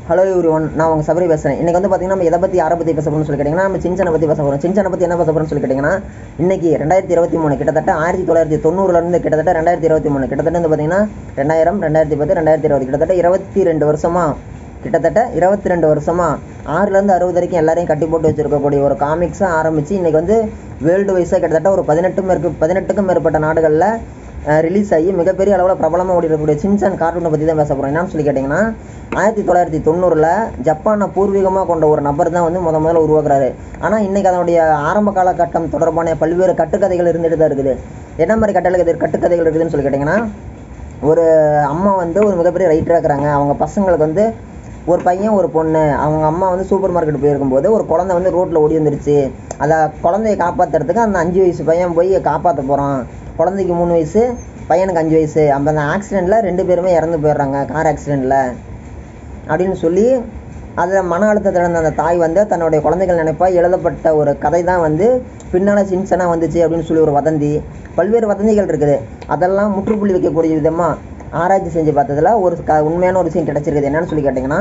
hello every one நான் உங்கள் சபரி பேசுகிறேன் இன்றைக்கி வந்து பார்த்தீங்கன்னா நம்ம எதை பற்றி யாரை பற்றி பேச போகிறோம்னு சொல்லி கேட்டிங்கன்னா நம்ம சின்சனை பற்றி பேச போகிறோம் சின்சனை பற்றி என்ன பேச போகிறோம்னு சொல்லி கேட்டிங்கன்னா இன்றைக்கி ரெண்டாயிரத்தி இருபத்தி மூணு கிட்டத்தட்ட ஆயிரத்தி தொள்ளாயிரத்தி தொண்ணூறுலேருந்து கிட்டத்தட்ட ரெண்டாயிரத்தி இருபத்தி மூணு கிட்டத்தட்ட வந்து பார்த்தீங்கன்னா ரெண்டாயிரம் ரெண்டாயிரத்தி பத்து ரெண்டாயிரத்தி இருபது கிட்டத்தட்ட இருபத்தி ரெண்டு வருஷமாக கிட்டத்தட்ட இருபத்தி ரெண்டு வருஷமாக ஆறுலேருந்து அறுபது வரைக்கும் எல்லாரையும் கட்டி போட்டு வச்சிருக்கக்கூடிய ஒரு காமிக்ஸாக ஆரம்பித்து இன்றைக்கி வந்து வேர்ல்டு வைஸாக கிட்டத்தட்ட ஒரு பதினெட்டு மேற்கு பதினெட்டுக்கும் மேற்பட்ட நாடுகளில் ரிலீஸ் ஆகி மிகப்பெரிய அளவில் பிரபலமாக ஓடி இருக்கக்கூடிய சின்சான் கார்ட்டூனை பற்றி தான் பேச போகிறோம் என்னன்னு சொல்லி கேட்டிங்கன்னா ஆயிரத்தி தொள்ளாயிரத்தி தொண்ணூறில் ஜப்பானை பூர்வீகமாக கொண்ட ஒரு நபர் தான் வந்து முத முதல்ல உருவாக்குறாரு ஆனால் இன்றைக்கி அதனுடைய ஆரம்ப காலகட்டம் தொடர்பான பல்வேறு கட்டுக்கதைகள் இருந்துட்டு தான் இருக்குது என்ன மாதிரி கட்டளை கட்டுக்கதைகள் இருக்குதுன்னு சொல்லி கேட்டிங்கன்னா ஒரு அம்மா வந்து ஒரு மிகப்பெரிய ரைட்டராக இருக்கிறாங்க அவங்க பசங்களுக்கு வந்து ஒரு பையன் ஒரு பொண்ணு அவங்க அம்மா வந்து சூப்பர் மார்க்கெட் போயிருக்கும்போது ஒரு குழந்தை வந்து ரோட்டில் ஓடி வந்துருச்சு அதை குழந்தைய காப்பாற்றுறதுக்கு அந்த அஞ்சு வயசு பையன் போய் காப்பாற்ற போகிறான் குழந்தைக்கு மூணு வயசு பையனுக்கு அஞ்சு வயசு அப்போ அந்த ஆக்சிடெண்ட்டில் ரெண்டு பேருமே இறந்து போயிடுறாங்க கார் ஆக்சிடெண்ட்டில் அப்படின்னு சொல்லி அதில் மன அழுத்தத்தில் இருந்த அந்த தாய் வந்து தன்னுடைய குழந்தைகள் நினைப்பா எழுதப்பட்ட ஒரு கதை தான் வந்து பின்னால் சின்சனாக வந்துச்சு அப்படின்னு சொல்லி ஒரு வதந்தி பல்வேறு வதந்திகள் இருக்குது அதெல்லாம் முற்றுப்புள்ளி வைக்கக்கூடிய விதமாக ஆராய்ச்சி செஞ்சு பார்த்ததுல ஒரு க உண்மையான ஒரு விஷயம் கிடச்சிருக்குது என்னன்னு சொல்லி கேட்டிங்கன்னா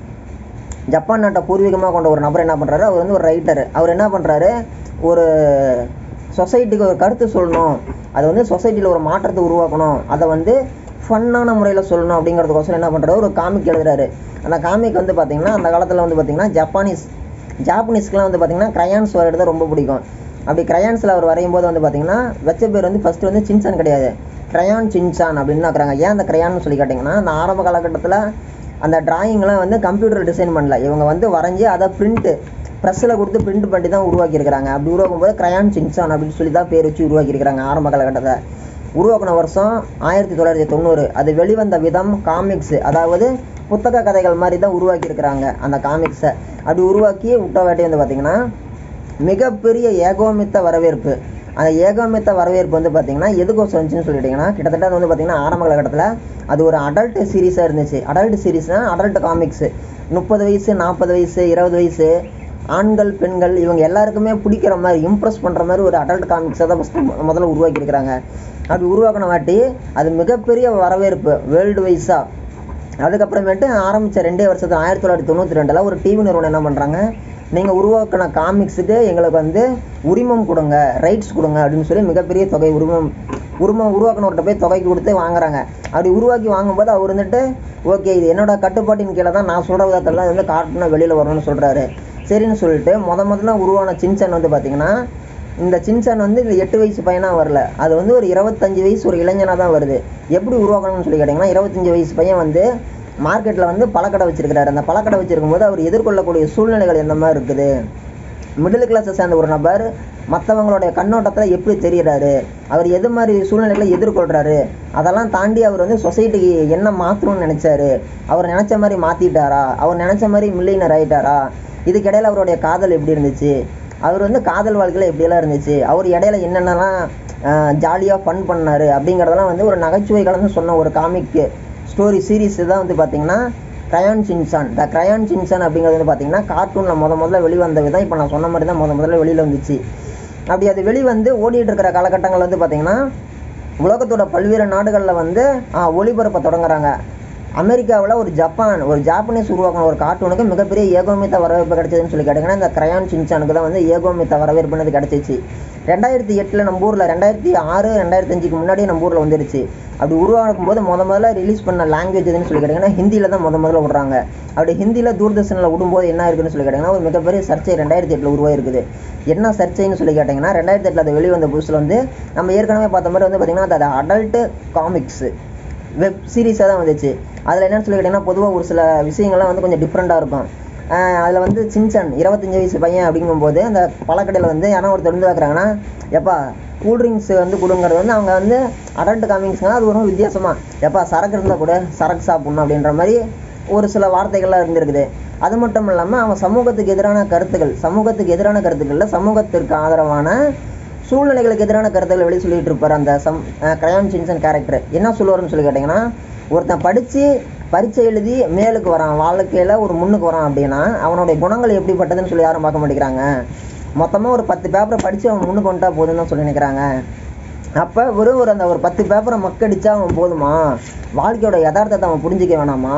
ஜப்பான் நாட்டை பூர்வீகமாக கொண்ட ஒரு நபர் என்ன பண்ணுறாரு அவர் வந்து ஒரு ரைட்டர் அவர் என்ன பண்ணுறாரு ஒரு சொசைட்டிக்கு ஒரு கருத்து சொல்லணும் அது வந்து சொசைட்டியில் ஒரு மாற்றத்தை உருவாக்கணும் அதை வந்து ஃபன்னான முறையில் சொல்லணும் அப்படிங்கிறதுக்கோசரம் என்ன பண்ணுறாரு ஒரு காமிக் எழுதுறாரு அந்த காமிக் வந்து பார்த்திங்கன்னா அந்த காலத்தில் வந்து பார்த்திங்கன்னா ஜப்பானீஸ் ஜாப்பனீஸ்க்குலாம் வந்து பார்த்திங்கன்னா க்ரையான்ஸ் வரைகிறது ரொம்ப பிடிக்கும் அப்படி க்ரையான்ஸில் அவர் வரையும் போது வந்து பார்த்திங்கன்னா வச்ச பேர் வந்து ஃபஸ்ட்டு வந்து சின்சான் கிடையாது க்ரையான் சின்சான் அப்படின்னு தான் இருக்கிறாங்க ஏன் அந்த க்ரையான்னு சொல்லி கேட்டிங்கன்னா அந்த ஆரம்ப காலகட்டத்தில் அந்த டிராயிங்லாம் வந்து கம்ப்யூட்டர் டிசைன் பண்ணல இவங்க வந்து வரைஞ்சி அதை பிரிண்ட்டு ப்ரெஸ்ஸில் கொடுத்து பிரிண்ட் பண்ணி தான் உருவாக்கியிருக்கிறாங்க அப்படி உருவாக்கும் போது க்ரையான் சின்சான் அப்படின்னு சொல்லி தான் பேர் வச்சு உருவாக்கியிருக்கிறாங்க ஆரம்ப காலகட்டத்தில் உருவாக்கின வருஷம் ஆயிரத்தி தொள்ளாயிரத்தி தொண்ணூறு அது வெளிவந்த விதம் காமிக்ஸு அதாவது புத்தக கதைகள் மாதிரி தான் உருவாக்கியிருக்கிறாங்க அந்த காமிக்ஸை அப்படி உருவாக்கி விட்ட வேட்டை வந்து பார்த்திங்கன்னா மிகப்பெரிய ஏகோமித்த வரவேற்பு அந்த ஏகோமித்த வரவேற்பு வந்து பார்த்திங்கன்னா எதுக்கோசம் வந்துச்சுன்னு சொல்லிட்டிங்கன்னா கிட்டத்தட்ட அது வந்து பார்த்திங்கன்னா ஆரம்ப காலகட்டத்தில் அது ஒரு அடல்ட் சீரீஸாக இருந்துச்சு அடல்ட் சீரீஸ்னால் அடல்ட் காமிக்ஸு முப்பது வயசு நாற்பது வயசு இருபது வயசு ஆண்கள் பெண்கள் இவங்க எல்லாருக்குமே பிடிக்கிற மாதிரி இம்ப்ரெஸ் பண்ணுற மாதிரி ஒரு அடல்ட் காமிக்ஸை தான் ஃபஸ்ட்டு முதல்ல உருவாக்கியிருக்கிறாங்க அப்படி உருவாக்கின வாட்டி அது மிகப்பெரிய வரவேற்பு வேர்ல்டு வைஸாக அதுக்கப்புறமேட்டு ஆரம்பித்த ரெண்டே வருஷத்துல ஆயிரத்தி தொள்ளாயிரத்தி தொண்ணூற்றி ரெண்டில் ஒரு டிவி நிறுவனம் என்ன பண்ணுறாங்க நீங்கள் உருவாக்கின காமிக்ஸுக்கு எங்களுக்கு வந்து உரிமம் கொடுங்க ரைட்ஸ் கொடுங்க அப்படின்னு சொல்லி மிகப்பெரிய தொகை உரிமம் உரிமம் உருவாக்கினவர்கிட்ட போய் தொகைக்கு கொடுத்து வாங்குறாங்க அப்படி உருவாக்கி வாங்கும்போது அவர் வந்துட்டு ஓகே இது என்னோட கட்டுப்பாட்டின் கீழே தான் நான் சொல்கிற விதத்தில் வந்து காட்டணும் வெளியில் வரணும்னு சொல்கிறாரு சரின்னு சொல்லிட்டு முத முதல்ல உருவான சின்சன் வந்து பார்த்திங்கன்னா இந்த சின்சன் வந்து இந்த எட்டு வயசு பையனாக வரல அது வந்து ஒரு இருபத்தஞ்சி வயசு ஒரு இளைஞனாக தான் வருது எப்படி உருவாக்கணும்னு சொல்லி கேட்டிங்கன்னா இருபத்தஞ்சி வயசு பையன் வந்து மார்க்கெட்டில் வந்து பழக்கடை வச்சிருக்கிறாரு அந்த பழக்கடை வச்சிருக்கும் போது அவர் எதிர்கொள்ளக்கூடிய சூழ்நிலைகள் எந்த மாதிரி இருக்குது மிடில் கிளாஸை சேர்ந்த ஒரு நபர் மற்றவங்களுடைய கண்ணோட்டத்தில் எப்படி தெரிகிறாரு அவர் எது மாதிரி சூழ்நிலைகளை எதிர்கொள்கிறாரு அதெல்லாம் தாண்டி அவர் வந்து சொசைட்டிக்கு என்ன மாற்றணும்னு நினச்சாரு அவர் நினச்ச மாதிரி மாற்றிட்டாரா அவர் நினச்ச மாதிரி மில்லியனர் ஆகிட்டாரா இதுக்கிடையில் அவருடைய காதல் எப்படி இருந்துச்சு அவர் வந்து காதல் வாழ்க்கையில் எப்படியெல்லாம் இருந்துச்சு அவர் இடையில என்னென்னலாம் ஜாலியாக ஃபன் பண்ணார் அப்படிங்கிறதெல்லாம் வந்து ஒரு நகைச்சுவை கலந்து சொன்ன ஒரு காமிக் ஸ்டோரி சீரீஸ் தான் வந்து பார்த்திங்கன்னா Crayon Shinchan the Crayon Shinchan அப்படிங்கிறது வந்து பார்த்திங்கன்னா கார்ட்டூனில் முத முதல்ல வெளிவந்த விதம் இப்போ நான் சொன்ன மாதிரி தான் முத முதல்ல வெளியில் வந்துச்சு அப்படி அது வெளிவந்து ஓடிட்டு இருக்கிற காலகட்டங்கள் வந்து பார்த்திங்கன்னா உலகத்தோட பல்வேறு நாடுகளில் வந்து ஒளிபரப்ப தொடங்குறாங்க அமெரிக்காவில் ஒரு ஜப்பான் ஒரு ஜாப்பனீஸ் உருவாக்கின ஒரு கார்ட்டூனுக்கு மிகப்பெரிய ஏகோமித்த வரவேற்பு கிடைச்சதுன்னு சொல்லி கேட்டிங்கன்னா இந்த க்ரையான் சின்சானுக்கு தான் வந்து ஏகோமித்த வரவேற்புனது கிடச்சிச்சு ரெண்டாயிரத்தி எட்டில் நம்ம ஊரில் ரெண்டாயிரத்தி ஆறு ரெண்டாயிரத்தி அஞ்சுக்கு முன்னாடியே நம்ம ஊரில் வந்துருச்சு அப்படி உருவாக்கும் போது முத முதல்ல ரிலீஸ் பண்ண லாங்குவேஜ் எதுன்னு சொல்லி கேட்டிங்கன்னா ஹிந்தியில் தான் முத முதல்ல விடுறாங்க அப்படி ஹிந்தியில் தூர்தர்ஷனில் விடும்போது என்ன இருக்குன்னு சொல்லி கேட்டிங்கன்னா ஒரு மிகப்பெரிய சர்ச்சை ரெண்டாயிரத்தி எட்டில் உருவாயிருக்குது என்ன சர்ச்சைன்னு சொல்லி கேட்டிங்கன்னா ரெண்டாயிரத்தி எட்டில் அது வெளிவந்த புதுசில் வந்து நம்ம ஏற்கனவே பார்த்த மாதிரி வந்து பார்த்திங்கன்னா அது அடல்ட்டு காமிக்ஸு வெப் சீரிஸாக தான் வந்துச்சு அதில் என்னென்னு சொல்லி கேட்டிங்கன்னா பொதுவாக ஒரு சில விஷயங்கள்லாம் வந்து கொஞ்சம் டிஃப்ரெண்ட்டாக இருக்கும் அதில் வந்து சின்சன் இருபத்தஞ்சி வயசு பையன் அப்படிங்கும்போது அந்த பழக்கடையில் வந்து யாரோ ஒருத்தர் வந்து வைக்கிறாங்கன்னா எப்பா கூல்ட்ரிங்க்ஸ் வந்து கொடுங்கிறது வந்து அவங்க வந்து அடல்ட் காமிங்ஸ்னா அது ஒரு வித்தியாசமாக எப்பா சரக்கு இருந்தால் கூட சரக்கு சாப்பிட்ணும் அப்படின்ற மாதிரி ஒரு சில வார்த்தைகள்லாம் இருந்திருக்குது அது மட்டும் இல்லாமல் அவன் சமூகத்துக்கு எதிரான கருத்துக்கள் சமூகத்துக்கு எதிரான கருத்துக்களில் சமூகத்திற்கு ஆதரவான சூழ்நிலைகளுக்கு எதிரான கருத்துக்களை வெளியே சொல்லிட்டு இருப்பார் அந்த சம் க்ரையான் சின்சன் கேரக்டர் என்ன சொல்லுவார்னு சொல்லி கேட்டிங்கன்னா ஒருத்தன் படித்து பரீட்சை எழுதி மேலுக்கு வரான் வாழ்க்கையில் ஒரு முன்னுக்கு வரான் அப்படின்னா அவனுடைய குணங்கள் எப்படிப்பட்டதுன்னு சொல்லி யாரும் பார்க்க மாட்டேங்கிறாங்க மொத்தமாக ஒரு பத்து பேப்பரை படித்து அவன் முன்னுக்கு வந்துட்டா போதுன்னு தான் சொல்லி நினைக்கிறாங்க அப்போ வெறும் ஒரு அந்த ஒரு பத்து பேப்பரை மக்கடிச்சா அவன் போதுமா வாழ்க்கையோட யதார்த்தத்தை அவன் புரிஞ்சிக்க வேணாமா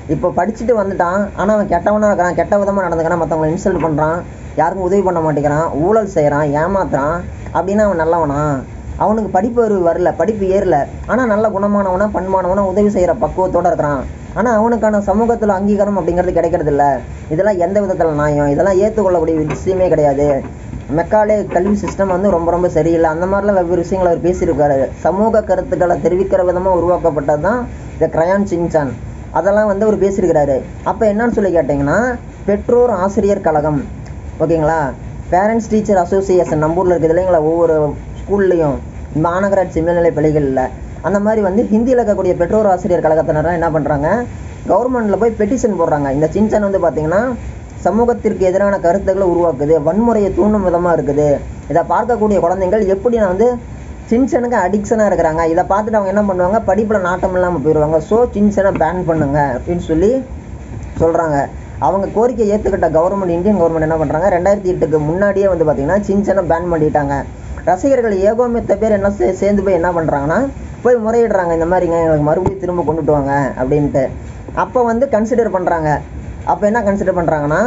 இப்போ படிச்சுட்டு வந்துட்டான் ஆனால் அவன் கெட்டவனாக இருக்கிறான் கெட்ட விதமாக நடந்துக்கிறான் மற்றவங்களை இன்சல்ட் பண்ணுறான் யாருக்கும் உதவி பண்ண மாட்டேங்கிறான் ஊழல் செய்கிறான் ஏமாத்துறான் அப்படின்னா அவன் நல்லவனா அவனுக்கு படிப்பு அறிவு வரல படிப்பு ஏறல ஆனால் நல்ல குணமானவனா பண்பானவனா உதவி செய்கிற பக்குவத்தோட இருக்கிறான் ஆனால் அவனுக்கான சமூகத்தில் அங்கீகாரம் அப்படிங்கிறது கிடைக்கிறது இல்ல இதெல்லாம் எந்த விதத்தில் நியாயம் இதெல்லாம் ஏற்றுக்கொள்ளக்கூடிய விஷயமே கிடையாது மெக்காலே கல்வி சிஸ்டம் வந்து ரொம்ப ரொம்ப சரியில்லை அந்த மாதிரிலாம் வெவ்வேறு விஷயங்களை அவர் பேசியிருக்காரு சமூக கருத்துக்களை தெரிவிக்கிற விதமாக உருவாக்கப்பட்டது தான் இந்த கிரயான் சின்சான் அதெல்லாம் வந்து அவர் பேசியிருக்கிறாரு அப்போ என்னன்னு சொல்லி கேட்டிங்கன்னா பெற்றோர் ஆசிரியர் கழகம் ஓகேங்களா பேரண்ட்ஸ் டீச்சர் அசோசியேஷன் நம்பூரில் இருக்குது இல்லைங்களா ஒவ்வொரு ஸ்கூல்லையும் மாநகராட்சி மேல்நிலை பள்ளிகளில் அந்த மாதிரி வந்து ஹிந்தியில் இருக்கக்கூடிய பெற்றோர் ஆசிரியர் கழகத்தினரெலாம் என்ன பண்ணுறாங்க கவர்மெண்ட்டில் போய் பெட்டிஷன் போடுறாங்க இந்த சின்சான் வந்து பார்த்தீங்கன்னா சமூகத்திற்கு எதிரான கருத்துக்களை உருவாக்குது வன்முறையை தூண்டும் விதமாக இருக்குது இதை பார்க்கக்கூடிய குழந்தைகள் எப்படி நான் வந்து சின்சனுக்கு அடிக்ஷனாக இருக்கிறாங்க இதை பார்த்துட்டு அவங்க என்ன பண்ணுவாங்க படிப்பில் நாட்டம் இல்லாமல் போயிடுவாங்க ஸோ சின்சனை பேன் பண்ணுங்க அப்படின்னு சொல்லி சொல்கிறாங்க அவங்க கோரிக்கை ஏற்றுக்கிட்ட கவர்மெண்ட் இந்தியன் கவர்மெண்ட் என்ன பண்ணுறாங்க ரெண்டாயிரத்தி எட்டுக்கு முன்னாடியே வந்து பார்த்தீங்கன்னா சின்சனை பேன் பண்ணிட்டாங்க ரசிகர்கள் ஏகோமித்த பேர் என்ன சே- சேர்ந்து போய் என்ன பண்ணுறாங்கன்னா போய் முறையிடுறாங்க இந்த மாதிரிங்க எங்களுக்கு மறுபடியும் திரும்ப கொண்டுட்டு வாங்க அப்படின்ட்டு அப்போ வந்து கன்சிடர் பண்ணுறாங்க அப்போ என்ன கன்சிடர் பண்ணுறாங்கன்னா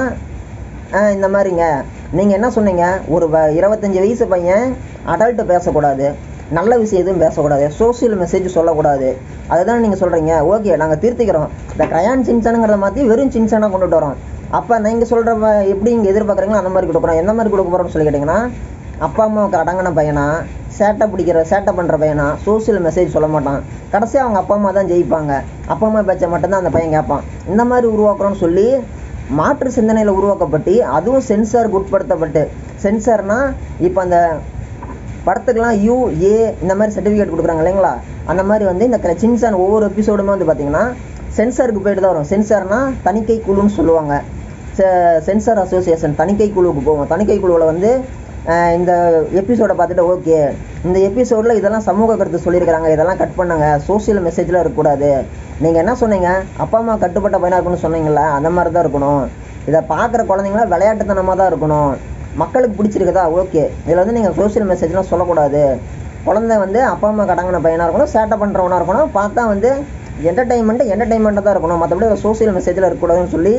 இந்த மாதிரிங்க நீங்கள் என்ன சொன்னீங்க ஒரு வ- இருபத்தஞ்சு வயசு பையன் அடல்ட்டு பேசக்கூடாது நல்ல விஷயம் எதுவும் பேசக்கூடாது சோஷியல் மெசேஜ் சொல்லக்கூடாது அதுதான் நீங்கள் சொல்கிறீங்க ஓகே நாங்கள் திருத்திக்கிறோம் இந்த கிரயான் சின்சனுங்கிறத மாற்றி வெறும் சின்சனாக கொண்டுட்டு வரோம் அப்போ நீங்கள் சொல்கிற எப்படி இங்கே எதிர்பார்க்குறீங்களோ அந்த மாதிரி கொடுக்குறோம் எந்த மாதிரி கொடுக்க போகிறோம்னு சொல்லி கேட்டிங்கன்னா அப்பா அம்மாவுக்கு அடங்கின பையனா சேட்டை பிடிக்கிற சேட்டை பண்ணுற பையனா சோஷியல் மெசேஜ் சொல்ல மாட்டான் கடைசியாக அவங்க அப்பா அம்மா தான் ஜெயிப்பாங்க அப்பா அம்மா பேச்சை மட்டும்தான் அந்த பையன் கேட்பான் இந்த மாதிரி உருவாக்குறோம்னு சொல்லி மாற்று சிந்தனையில் உருவாக்கப்பட்டு அதுவும் சென்சாருக்கு உட்படுத்தப்பட்டு சென்சார்னா இப்போ அந்த படத்துக்கெல்லாம் யூ ஏ இந்த மாதிரி சர்டிஃபிகேட் கொடுக்குறாங்க இல்லைங்களா அந்த மாதிரி வந்து இந்த க- சின்சான் ஒவ்வொரு எபிசோடுமே வந்து பார்த்தீங்கன்னா சென்சாருக்கு போயிட்டு தான் வரும் சென்சார்னா தணிக்கை குழுன்னு சொல்லுவாங்க செ- சென்சார் அசோசியேஷன் தணிக்கை குழுவுக்கு போவோம் தணிக்கை குழுவில் வந்து அஹ், இந்த எபிசோடை பார்த்துட்டு ஓகே இந்த எபிசோடில் இதெல்லாம் சமூக கருத்து சொல்லியிருக்கிறாங்க இதெல்லாம் கட் பண்ணுங்க சோஷியல் மெசேஜில் இருக்கக்கூடாது நீங்கள் என்ன சொன்னீங்க அப்பா அம்மா கட்டுப்பட்ட பையனாக இருக்கணும்னு சொன்னீங்களா அந்த மாதிரி தான் இருக்கணும் இதை பார்க்குற குழந்தைங்களாம் விளையாட்டுத்தனமாக தான் இருக்கணும் மக்களுக்கு பிடிச்சிருக்குதா ஓகே இதில் வந்து நீங்கள் சோஷியல் மெசேஜ்லாம் சொல்லக்கூடாது குழந்தை வந்து அப்பா அம்மா கடங்கின பையனாக இருக்கணும் சேட்டை பண்ணுறவனாக இருக்கணும் பார்த்தா வந்து என்டர்டைன்மெண்ட்டு என்டர்டைன்மெண்ட்டாக தான் இருக்கணும் மற்றபடி சோஷியல் மெசேஜில் இருக்கக்கூடாதுன்னு சொல்லி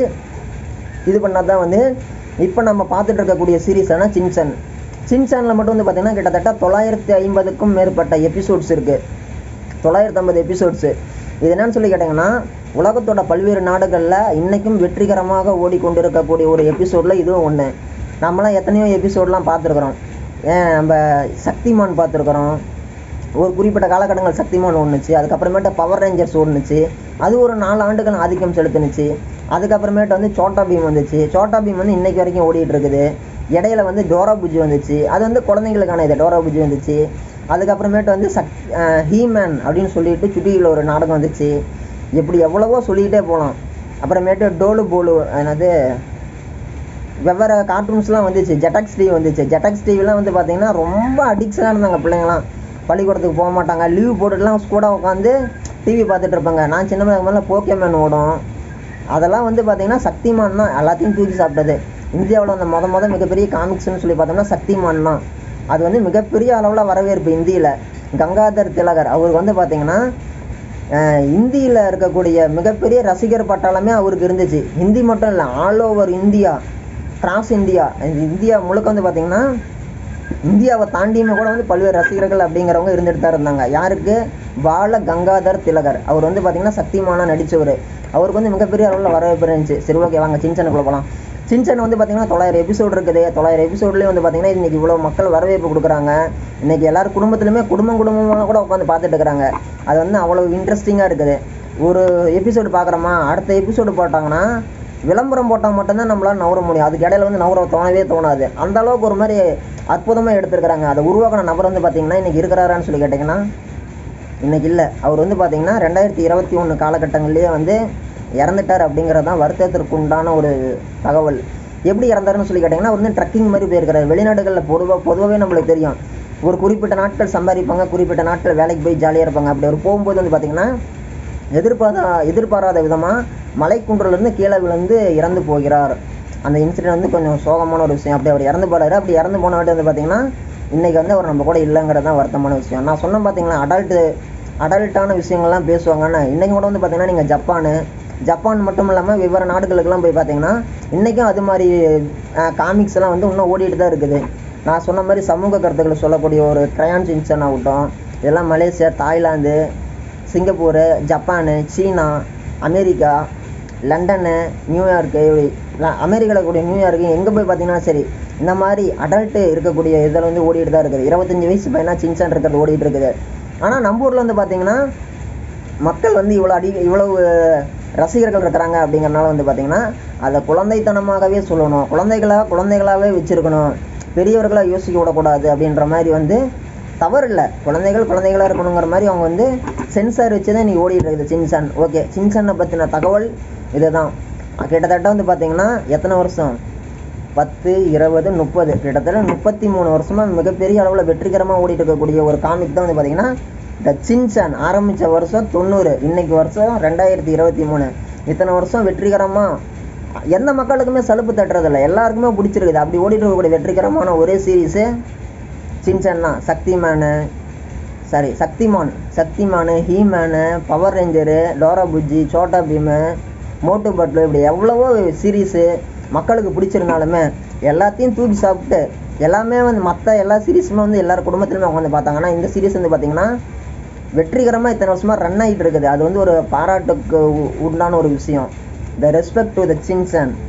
இது பண்ணால் தான் வந்து இப்போ நம்ம பார்த்துட்டு இருக்கக்கூடிய சீரீஸான சின்சன் சின்சனில் மட்டும் வந்து பார்த்தீங்கன்னா கிட்டத்தட்ட தொள்ளாயிரத்தி ஐம்பதுக்கும் மேற்பட்ட எபிசோட்ஸ் இருக்குது தொள்ளாயிரத்தி ஐம்பது எபிசோட்ஸு இது என்னன்னு சொல்லி கேட்டிங்கன்னா உலகத்தோட பல்வேறு நாடுகளில் இன்றைக்கும் வெற்றிகரமாக ஓடிக்கொண்டிருக்கக்கூடிய ஒரு எபிசோடில் இதுவும் ஒன்று நம்மளாம் எத்தனையோ எபிசோட்லாம் பார்த்துருக்குறோம் ஏன் நம்ம சக்திமான் பார்த்துருக்குறோம் ஒரு குறிப்பிட்ட காலகட்டங்கள் சக்திமான் ஒன்றுச்சு அதுக்கப்புறமேட்டு பவர் ரேஞ்சர்ஸ் ஒன்றுச்சு அது ஒரு நாலு ஆண்டுகள் ஆதிக்கம் செலுத்துனுச்சு அதுக்கப்புறமேட்டு வந்து சோட்டா பீம் வந்துச்சு சோட்டா பீம் வந்து இன்னைக்கு வரைக்கும் ஓடிட்டு இருக்குது இடையில வந்து டோரா புஜ்ஜி வந்துச்சு அது வந்து குழந்தைங்களுக்கான இது டோரா புஜ்ஜி வந்துச்சு அதுக்கப்புறமேட்டு வந்து சக் ஹீமேன் அப்படின்னு சொல்லிட்டு சுட்டியில் ஒரு நாடகம் வந்துச்சு இப்படி எவ்வளவோ சொல்லிக்கிட்டே போகலாம் அப்புறமேட்டு டோலு போலு என்னது வெவ்வேறு கார்ட்டூன்ஸ்லாம் வந்துச்சு ஜெட்டக்ஸ் டிவி வந்துச்சு ஜெட்டக்ஸ் டிவிலாம் வந்து பார்த்தீங்கன்னா ரொம்ப அடிக்ஷனாக இருந்தாங்க பிள்ளைங்களாம் பள்ளிக்கூடத்துக்கு போக மாட்டாங்க லீவ் போட்டுட்டுலாம் கூட உட்காந்து டிவி பார்த்துட்டு இருப்பாங்க நான் சின்ன பிள்ளை மேலே போக்கேமேன் ஓடும் அதெல்லாம் வந்து பார்த்தீங்கன்னா சக்திமான் தான் எல்லாத்தையும் தூக்கி சாப்பிட்டது இந்தியாவில் அந்த மொத மொத மிகப்பெரிய காமிக்ஸ்னு சொல்லி பார்த்தோம்னா சக்திமான் தான் அது வந்து மிகப்பெரிய அளவில் வரவேற்பு இந்தியில் கங்காதர் திலகர் அவருக்கு வந்து பார்த்தீங்கன்னா இந்தியில் இருக்கக்கூடிய மிகப்பெரிய ரசிகர் பட்டாளமே அவருக்கு இருந்துச்சு ஹிந்தி மட்டும் இல்லை all over India cross India இந்த இந்தியா முழுக்க வந்து பார்த்தீங்கன்னா இந்தியாவை தாண்டியுமே கூட வந்து பல்வேறு ரசிகர்கள் அப்படிங்கிறவங்க இருந்துட்டு தான் இருந்தாங்க யாருக்கு பால கங்காதர் திலகர் அவர் வந்து பார்த்தீங்கன்னா சக்திமானா நடிச்சவர் அவருக்கு வந்து மிகப்பெரிய அளவில் வரவேற்பு இருந்துச்சு சரி ஓகே வாங்க சின்சனுக்குள்ள போகலாம் சின்சன் வந்து பார்த்தீங்கன்னா தொள்ளாயிரம் எபிசோடு இருக்குது தொள்ளாயிரம் எபிசோட்லேயும் வந்து பார்த்தீங்கன்னா இன்னைக்கு இவ்வளோ மக்கள் வரவேற்பு கொடுக்குறாங்க இன்னைக்கு எல்லாரும் குடும்பத்துலையுமே குடும்பம் குடும்பமாக கூட உட்காந்து பார்த்துட்டு இருக்கிறாங்க அது வந்து அவ்வளோ இன்ட்ரெஸ்டிங்காக இருக்குது ஒரு எபிசோடு பார்க்குறோமா அடுத்த எபிசோடு போட்டாங்கன்னா விளம்பரம் போட்டால் மட்டும்தான் நம்மளால நவர முடியும் அதுக்கு இடையில வந்து நவர தோணவே தோணாது அந்த அளவுக்கு ஒரு மாதிரி அற்புதமாக எடுத்திருக்கிறாங்க அதை உருவாக்கின நபர் வந்து பார்த்தீங்கன்னா இன்னைக்கு இருக்கிறாரான்னு சொல்லி கேட்டிங்கன்னா இன்னைக்கு இல்லை அவர் வந்து பார்த்தீங்கன்னா ரெண்டாயிரத்தி இருபத்தி ஒன்று காலகட்டங்கள்லேயே வந்து இறந்துட்டார் அப்படிங்கிறது தான் வருத்தத்திற்கு உண்டான ஒரு தகவல் எப்படி இறந்தாருன்னு சொல்லி கேட்டிங்கன்னா அவர் வந்து ட்ரக்கிங் மாதிரி போயிருக்கிறார் வெளிநாடுகளில் பொதுவாக பொதுவாகவே நம்மளுக்கு தெரியும் ஒரு குறிப்பிட்ட நாட்கள் சம்பாதிப்பாங்க குறிப்பிட்ட நாட்கள் வேலைக்கு போய் ஜாலியாக இருப்பாங்க அப்படி அவர் போகும்போது வந்து பார்த்தீங்கன்னா எதிர்பாரா எதிர்பாராத விதமாக மலைக்குன்றிலிருந்து கீழே விழுந்து இறந்து போகிறார் அந்த இன்சிடென்ட் வந்து கொஞ்சம் சோகமான ஒரு விஷயம் அப்படி அவர் இறந்து போறாரு அப்படி இறந்து போன வாட்டி வந்து பார்த்தீங்கன்னா இன்னைக்கு வந்து அவர் நம்ம கூட இல்லைங்கிறது தான் வருத்தமான விஷயம் நான் சொன்னேன் பார்த்தீங்களா அடல்ட்டு அடல்ட்டான விஷயங்கள்லாம் பேசுவாங்கன்னு இன்னைக்கு கூட வந்து பார்த்தீங்கன்னா நீங்கள் ஜப்பானு ஜப்பான் மட்டும் இல்லாமல் வெவ்வேறு நாடுகளுக்கெல்லாம் போய் பார்த்தீங்கன்னா இன்றைக்கும் அது மாதிரி காமிக்ஸ் எல்லாம் வந்து இன்னும் ஓடிட்டு தான் இருக்குது நான் சொன்ன மாதிரி சமூக கருத்துக்களை சொல்லக்கூடிய ஒரு க்ரையான் சின்சன் ஆகட்டும் இதெல்லாம் மலேசியா தாய்லாந்து சிங்கப்பூரு ஜப்பானு சீனா அமெரிக்கா லண்டனு நியூயார்க்கு இப்படி ல- அமெரிக்காவில் கூடிய நியூயார்க்கு எங்கே போய் பார்த்தீங்கன்னா சரி இந்த மாதிரி அடல்ட்டு இருக்கக்கூடிய இதில் வந்து ஓடிட்டு தான் இருக்குது இருபத்தஞ்சி வயசு பையனா சின்சான் இருக்கிறது ஓடிட்டு இருக்குது ஆனால் நம்ம ஊரில் வந்து பார்த்தீங்கன்னா மக்கள் வந்து இவ்வளோ அடி இவ்வளவு ரசிகர்கள் இருக்கிறாங்க அப்படிங்கறனால வந்து பார்த்தீங்கன்னா அதை குழந்தைத்தனமாகவே சொல்லணும் குழந்தைகளாக குழந்தைகளாகவே வச்சுருக்கணும் பெரியவர்களாக யோசிக்க விடக்கூடாது அப்படின்ற மாதிரி வந்து தவறு இல்லை குழந்தைகள் குழந்தைகளாக இருக்கணுங்கிற மாதிரி அவங்க வந்து சென்சார் வச்சு தான் இன்றைக்கி ஓடிட்டு இருக்குது சின்சான் ஓகே சின்சானை பற்றின தகவல் இதுதான் கிட்டத்தட்ட வந்து பார்த்தீங்கன்னா எத்தனை வருஷம் பத்து இருபது முப்பது கிட்டத்தட்ட முப்பத்தி மூணு வருஷமா மிகப்பெரிய அளவில் வெற்றிகரமாக ஓடிட்டு இருக்கக்கூடிய ஒரு காமிக் தான் வந்து பார்த்தீங்கன்னா த சின்சான் ஆரம்பித்த வருஷம் தொண்ணூறு இன்னைக்கு வருஷம் ரெண்டாயிரத்தி இருபத்தி மூணு இத்தனை வருஷம் வெற்றிகரமாக எந்த மக்களுக்குமே சலுப்பு தட்டுறதில்ல எல்லாருக்குமே பிடிச்சிருக்குது அப்படி ஓடிட்டு இருக்கக்கூடிய வெற்றிகரமான ஒரே சீரீஸு சின்சான் தான் Shaktiman sorry Shaktimaan Shaktimaan He Man power ranger Dora Bujji Chhota Bheem Motu Patlu இப்படி எவ்வளவோ சீரீஸு மக்களுக்கு பிடிச்சிருந்தாலுமே எல்லாத்தையும் தூக்கி சாப்பிட்டு எல்லாமே வந்து மற்ற எல்லா சீரீஸுமே வந்து எல்லார் குடும்பத்திலுமே உட்காந்து பார்த்தாங்க ஆனால் இந்த சீரீஸ் வந்து பார்த்தீங்கன்னா வெற்றிகரமாக இத்தனை வருஷமாக ரன் ஆகிட்டு இருக்குது அது வந்து ஒரு பாராட்டுக்கு உ- உண்டான ஒரு விஷயம் the respect to the Shinchan